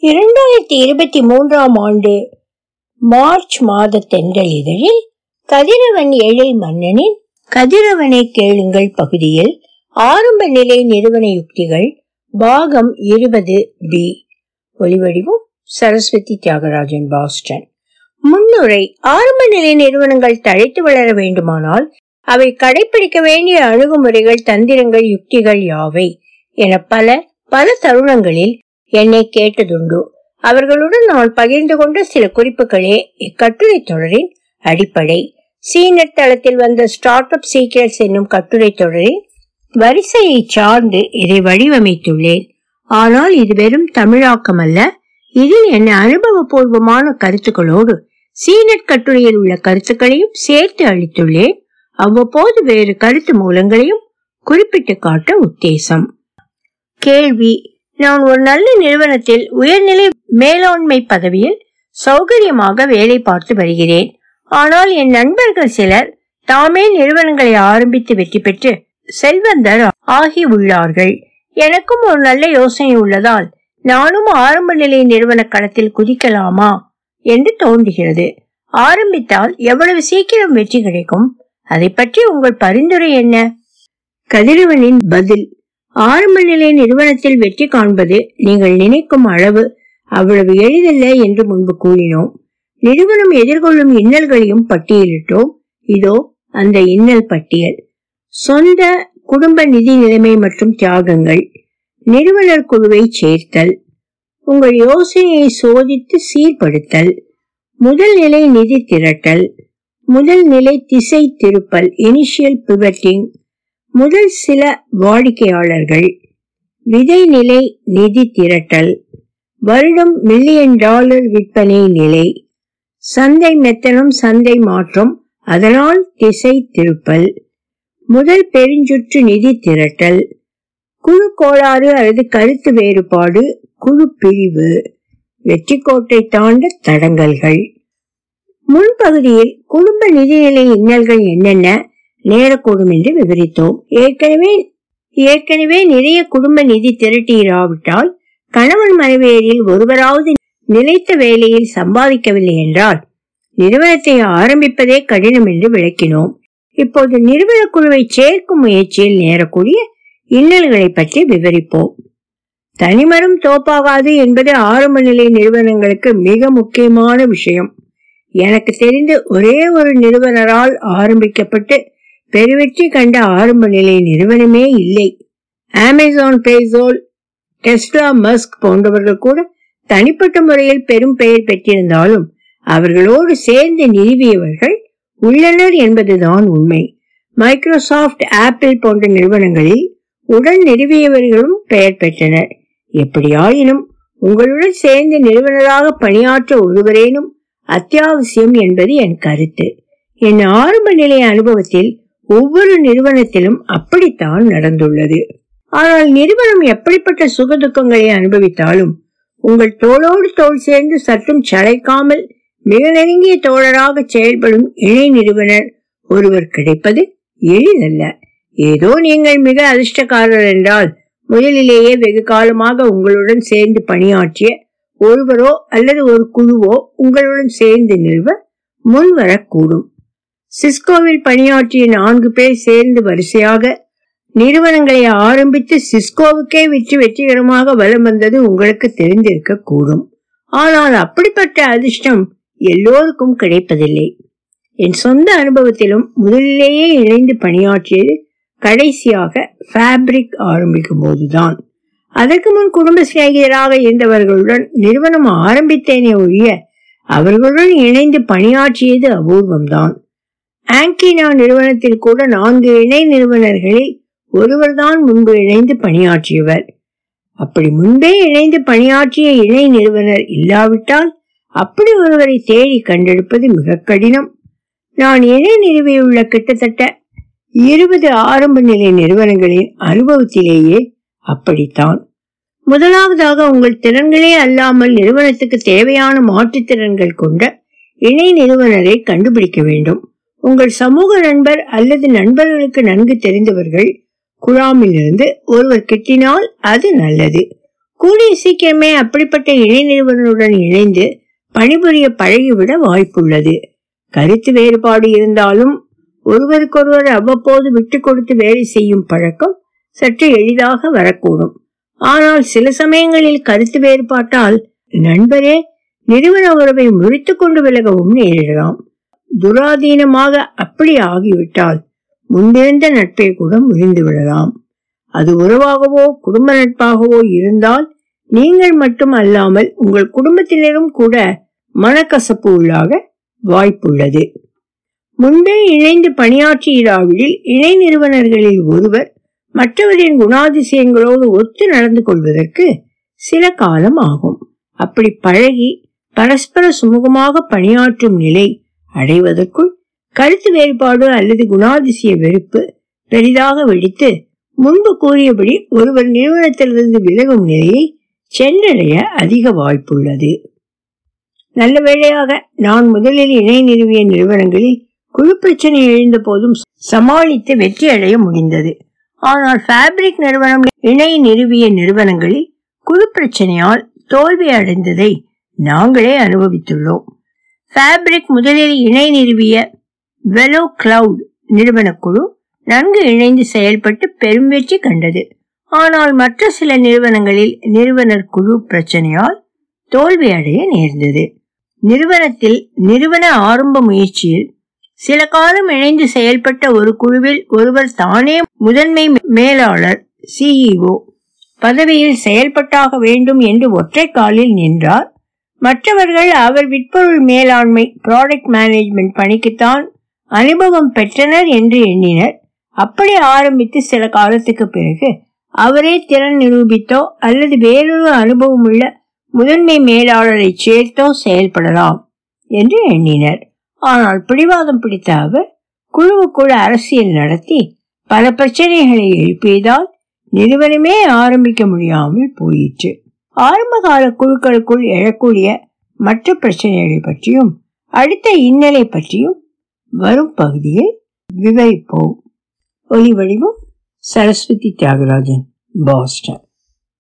இரண்டாயிரத்தி இருபத்தி மூன்றாம் ஆண்டு மார்ச் மாத தென்றல் இதழில் கதிரவன் எழில் மன்னனின் கதிரவனை கேளுங்கள் பகுதியில் ஆரம்ப நிலை நிறுவன யுக்திகள் பாகம் இருபது பி ஒலிவடிவம் சரஸ்வதி தியாகராஜன் பாஸ்டன் முன்னுரை ஆரம்ப நிலை நிறுவனங்கள் தழைத்து வளர வேண்டுமானால் அவை கடைபிடிக்க வேண்டிய அணுகுமுறைகள் தந்திரங்கள் யுக்திகள் யாவை என பல பல தருணங்களில் என்னை கேட்டதுண்டு அவர்களுடன் நான் பகிர்ந்து கொண்ட சில குறிப்புகளே இக்கட்டுரை தொடரின் அடிப்படை சீனட் தளத்தில் வந்த ஸ்டார்ட் அப் சீக்கிரட்ஸ் என்னும் கட்டுரை தொடரின் வரிசையை சார்ந்து இதை வடிவமைத்துள்ளேன் ஆனால் இது வெறும் தமிழாக்கம் அல்ல இதில் என்ன அனுபவபூர்வமான கருத்துக்களோடு சீனட் கட்டுரையில் உள்ள கருத்துக்களையும் சேர்த்து அளித்துள்ளேன் அவ்வப்போது வேறு கருத்து மூலங்களையும் குறிப்பிட்டு காட்ட உத்தேசம் கேள்வி நான் ஒரு நல்ல நிறுவனத்தில் உயர்நிலை மேலாண்மை பதவியில் சௌகரியமாக வேலை பார்த்து வருகிறேன் ஆனால் என் நண்பர்கள் சிலர் தாமே நிறுவனங்களை ஆரம்பித்து வெற்றி பெற்று செல்வந்தர் ஆகி உள்ளார்கள் எனக்கும் ஒரு நல்ல யோசனை உள்ளதால் நானும் ஆரம்ப நிலை நிறுவன களத்தில் குதிக்கலாமா என்று தோன்றுகிறது ஆரம்பித்தால் எவ்வளவு சீக்கிரம் வெற்றி கிடைக்கும் அதை பற்றி உங்கள் பரிந்துரை என்ன கதிரவனின் பதில் ஆரம்ப நிலை நிறுவனத்தில் வெற்றி காண்பது நீங்கள் நினைக்கும் அளவு அவ்வளவு எளிதல்ல என்று முன்பு கூறினோம் நிறுவனம் எதிர்கொள்ளும் இன்னல்களையும் பட்டியலிட்டோம் இதோ அந்த இன்னல் பட்டியல் சொந்த குடும்ப நிதி நிலைமை மற்றும் தியாகங்கள் நிறுவனர் குழுவை சேர்த்தல் உங்கள் யோசனையை சோதித்து சீர்படுத்தல் முதல் நிலை நிதி திரட்டல் முதல் நிலை திசை திருப்பல் இனிஷியல் பிவட்டிங் முதல் சில வாடிக்கையாளர்கள் விதை நிலை நிதி திரட்டல் வருடம் மில்லியன் டாலர் விற்பனை நிலை சந்தை மெத்தனம் சந்தை மாற்றம் அதனால் திசை திருப்பல் முதல் பெருஞ்சுற்று நிதி திரட்டல் குழு கோளாறு அல்லது கருத்து வேறுபாடு குழு பிரிவு வெற்றி கோட்டை தாண்ட தடங்கல்கள் முன்பகுதியில் குடும்ப நிதிநிலை இன்னல்கள் என்னென்ன நேரக்கூடும் என்று விவரித்தோம் ஏற்கனவே ஏற்கனவே நிறைய குடும்ப நிதி திரட்டியிராவிட்டால் கணவன் மனைவியரில் ஒருவராவது நிலைத்த வேலையில் சம்பாதிக்கவில்லை என்றால் நிறுவனத்தை ஆரம்பிப்பதே கடினம் என்று விளக்கினோம் இப்போது நிறுவன குழுவை சேர்க்கும் முயற்சியில் நேரக்கூடிய இன்னல்களை பற்றி விவரிப்போம் தனிமரம் தோப்பாகாது என்பது ஆரம்ப நிலை நிறுவனங்களுக்கு மிக முக்கியமான விஷயம் எனக்கு தெரிந்து ஒரே ஒரு நிறுவனரால் ஆரம்பிக்கப்பட்டு பெருவெற்றி கண்ட ஆரம்ப நிலை நிறுவனமே இல்லை அமேசான் பேசோல் டெஸ்லா மஸ்க் போன்றவர்கள் கூட தனிப்பட்ட முறையில் பெரும் பெயர் பெற்றிருந்தாலும் அவர்களோடு சேர்ந்து நிறுவியவர்கள் உள்ளனர் என்பதுதான் உண்மை மைக்ரோசாப்ட் ஆப்பிள் போன்ற நிறுவனங்களில் உடன் நிறுவியவர்களும் பெயர் பெற்றனர் எப்படியாயினும் உங்களுடன் சேர்ந்து நிறுவனராக பணியாற்ற ஒருவரேனும் அத்தியாவசியம் என்பது என் கருத்து என் ஆரம்ப நிலை அனுபவத்தில் ஒவ்வொரு நிறுவனத்திலும் அப்படித்தான் நடந்துள்ளது ஆனால் நிறுவனம் எப்படிப்பட்ட சுகதுக்கங்களை அனுபவித்தாலும் உங்கள் தோளோடு தோள் சேர்ந்து சற்றும் சளைக்காமல் மிக நெருங்கிய தோழராக செயல்படும் இணை நிறுவனர் ஒருவர் கிடைப்பது எளிதல்ல ஏதோ நீங்கள் மிக அதிர்ஷ்டக்காரர் என்றால் முதலிலேயே வெகு காலமாக உங்களுடன் சேர்ந்து பணியாற்றிய ஒருவரோ அல்லது ஒரு குழுவோ உங்களுடன் சேர்ந்து நிறுவ முன்வரக்கூடும் சிஸ்கோவில் பணியாற்றிய நான்கு பேர் சேர்ந்து வரிசையாக நிறுவனங்களை ஆரம்பித்து சிஸ்கோவுக்கே விற்று வெற்றிகரமாக வலம் வந்தது உங்களுக்கு தெரிந்திருக்க கூடும் ஆனால் அப்படிப்பட்ட அதிர்ஷ்டம் எல்லோருக்கும் கிடைப்பதில்லை என் சொந்த அனுபவத்திலும் முதலிலேயே இணைந்து பணியாற்றியது கடைசியாக ஃபேப்ரிக் ஆரம்பிக்கும் போதுதான் அதற்கு முன் குடும்ப சிநேகிதராக இருந்தவர்களுடன் நிறுவனம் ஆரம்பித்தேனே ஒழிய அவர்களுடன் இணைந்து பணியாற்றியது அபூர்வம்தான் ஆங்கினா நிறுவனத்தில் கூட நான்கு இணை நிறுவனர்களில் ஒருவர்தான் முன்பு இணைந்து பணியாற்றியவர் அப்படி முன்பே இணைந்து பணியாற்றிய இணை நிறுவனர் இல்லாவிட்டால் அப்படி ஒருவரை தேடி கண்டெடுப்பது மிக கடினம் நான் இணை நிறுவியுள்ள கிட்டத்தட்ட இருபது ஆரம்ப நிலை நிறுவனங்களின் அனுபவத்திலேயே அப்படித்தான் முதலாவதாக உங்கள் திறன்களே அல்லாமல் நிறுவனத்துக்கு தேவையான மாற்றுத்திறன்கள் கொண்ட இணை நிறுவனரை கண்டுபிடிக்க வேண்டும் உங்கள் சமூக நண்பர் அல்லது நண்பர்களுக்கு நன்கு தெரிந்தவர்கள் குழாமிலிருந்து ஒருவர் கிட்டினால் அது நல்லது கூடிய சீக்கிரமே அப்படிப்பட்ட இணை நிறுவனருடன் இணைந்து பணிபுரிய பழகிவிட வாய்ப்புள்ளது கருத்து வேறுபாடு இருந்தாலும் ஒருவருக்கொருவர் அவ்வப்போது விட்டு கொடுத்து வேலை செய்யும் பழக்கம் சற்று எளிதாக வரக்கூடும் ஆனால் சில சமயங்களில் கருத்து வேறுபாட்டால் நண்பரே நிறுவன உறவை முறித்துக் கொண்டு விலகவும் நேரிடலாம் துராதீனமாக அப்படி ஆகிவிட்டால் முன்பிருந்த நட்பை கூட முறிந்து விடலாம் அது உறவாகவோ குடும்ப நட்பாகவோ இருந்தால் நீங்கள் மட்டும் அல்லாமல் உங்கள் குடும்பத்தினரும் கூட மனக்கசப்பு உள்ளாக வாய்ப்புள்ளது முன்பே இணைந்து பணியாற்றியிராவிடில் இணை நிறுவனர்களில் ஒருவர் மற்றவரின் குணாதிசயங்களோடு ஒத்து நடந்து கொள்வதற்கு சில காலம் ஆகும் அப்படி பழகி பரஸ்பர சுமூகமாக பணியாற்றும் நிலை அடைவதற்குள் கருத்து வேறுபாடு அல்லது குணாதிசய வெறுப்பு பெரிதாக வெடித்து முன்பு கூறியபடி ஒருவர் நிறுவனத்திலிருந்து விலகும் நிலையை சென்றடைய அதிக வாய்ப்புள்ளது நல்ல வேளையாக நான் முதலில் இணை நிறுவிய நிறுவனங்களில் குழு பிரச்சனை எழுந்த போதும் சமாளித்து வெற்றி அடைய முடிந்தது ஆனால் ஃபேப்ரிக் நிறுவனம் இணை நிறுவிய நிறுவனங்களில் குழு பிரச்சனையால் தோல்வி அடைந்ததை நாங்களே அனுபவித்துள்ளோம் ஃபேப்ரிக் முதலில் இணை நிறுவிய வெலோ கிளவுட் நிறுவன குழு நன்கு இணைந்து செயல்பட்டு பெரும் வெற்றி கண்டது ஆனால் மற்ற சில நிறுவனங்களில் நிறுவனர் குழு பிரச்சனையால் தோல்வி அடைய நேர்ந்தது நிறுவனத்தில் நிறுவன ஆரம்ப முயற்சியில் சில காலம் இணைந்து செயல்பட்ட ஒரு குழுவில் ஒருவர் தானே முதன்மை மேலாளர் சிஇஓ பதவியில் செயல்பட்டாக வேண்டும் என்று ஒற்றை காலில் நின்றார் மற்றவர்கள் அவர் விற்பொருள் மேலாண்மை ப்ராடக்ட் மேனேஜ்மெண்ட் பணிக்குத்தான் அனுபவம் பெற்றனர் என்று எண்ணினர் அப்படி ஆரம்பித்து சில காலத்துக்கு பிறகு அவரே திறன் நிரூபித்தோ அல்லது வேறொரு அனுபவம் உள்ள முதன்மை மேலாளரை சேர்த்தோ செயல்படலாம் என்று எண்ணினர் ஆனால் பிடிவாதம் பிடித்த அவர் குழுவுக்குள் அரசியல் நடத்தி பல பிரச்சனைகளை எழுப்பியதால் நிறுவனமே ஆரம்பிக்க முடியாமல் போயிற்று ஆரம்ப கால குழுக்களுக்குள் எழக்கூடிய மற்ற பிரச்சனைகளை பற்றியும் அடுத்த இன்னலை பற்றியும் வரும் பகுதியில் விவரிப்போம் ஒலி வடிவம் சரஸ்வதி தியாகராஜன் பாஸ்டன்